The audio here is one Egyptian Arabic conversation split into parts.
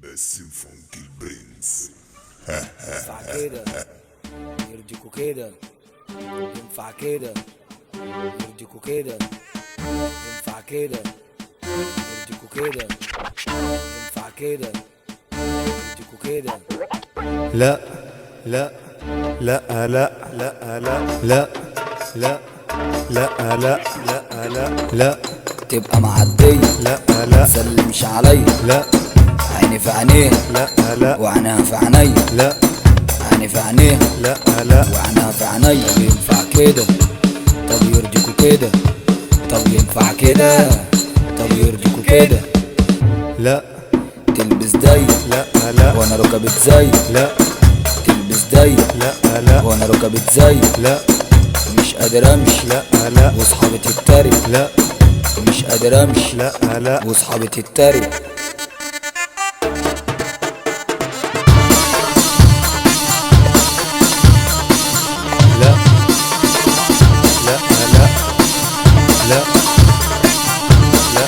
باسم فانك البرنس ينفع كده يرضيكوا كده ينفع كده يرضيكوا كده ينفع كده يرضيكوا كده ينفع كده يرضيكوا كده لا لا لا لا لا لا لا لا لا لا لا لا تبقى معدية لا لا سلمش عليا لا عيني في عينيها لا لا وعينها في عينيا لا عيني في عينيها لا لا وعينها في عينيا طب ينفع كده طب يرضيكوا كده طب ينفع كده طب يرضيكوا كده لا تلبس ضيق لا لا وانا ركبت زي لا تلبس ضيق لا لا وانا ركبت زي لا مش قادر امشي لا لا واصحابي تتريق لا مش قادر امشي لا لا واصحابي تتريق لا لا لا لا لا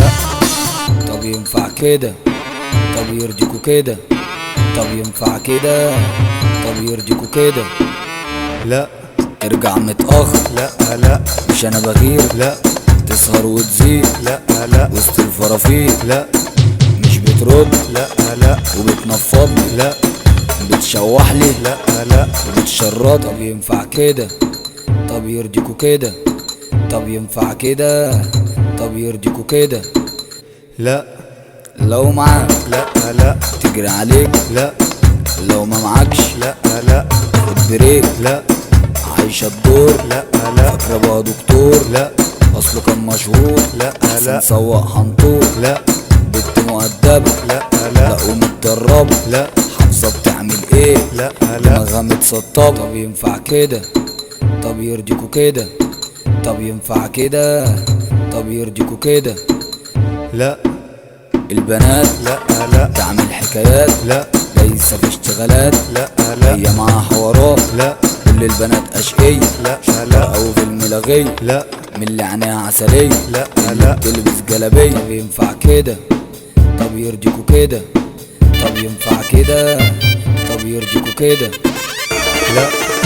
لا طب ينفع كده طب يرضيكوا كده طب ينفع كده طب يرضيكوا كده لا ترجع متأخر لا لا مش انا بغير لا تسهر وتزيد لا لا وسط الفرافير لا مش بترد لا لا وبتنفضني لا بتشوح لي لا لا وبتشرط طب ينفع كده طب يرضيكوا كده طب ينفع كده طب يرضيكوا كده لا لو معاك لا لا تجري عليك لا لو ما معكش لا لا خد بريك لا عايشة الدور لا لا فاكرة بقى دكتور لا اصله كان مشهور لا احسن لا سواق حنطور لا بنت مؤدبة لا لا لا ومتدربة لا حافظة بتعمل ايه لا لا دماغها متسطبة طب ينفع كده طب يرضيكوا كده طب ينفع كده طب يرضيكوا كده لا البنات لا لا تعمل حكايات لا ليس في اشتغالات لا لا هي معاها حوارات لا كل البنات اشقية لا لا او في الملغية لا من اللي عينيها عسلية لا اللي لا بتلبس جلابية طب ينفع كده طب يرضيكوا كده طب ينفع كده طب يرضيكوا كده لا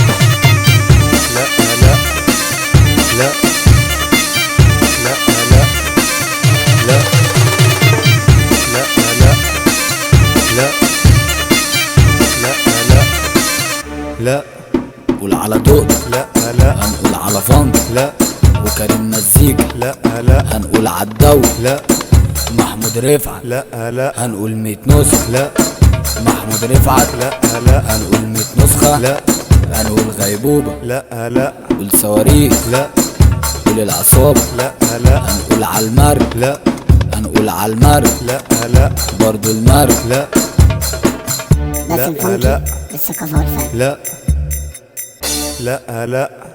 لا لا لا لا لا لا لا لا لا لا لا لا قول على دق لا لا هنقول على فنك لا وكريم مزيكا لا لا هنقول على الدولة لا محمود رفعت لا لا هنقول مية نسخة لا محمود رفعت لا لا هنقول مية نسخة لا هنقول غيبوبة لا لا قول صواريخ لا قول العصابة لا لا هنقول على المرج لا هنقول على المرج لا لا برضو المرج لا باسم لا، لا. فانكي الثقافة والفن لا لا لا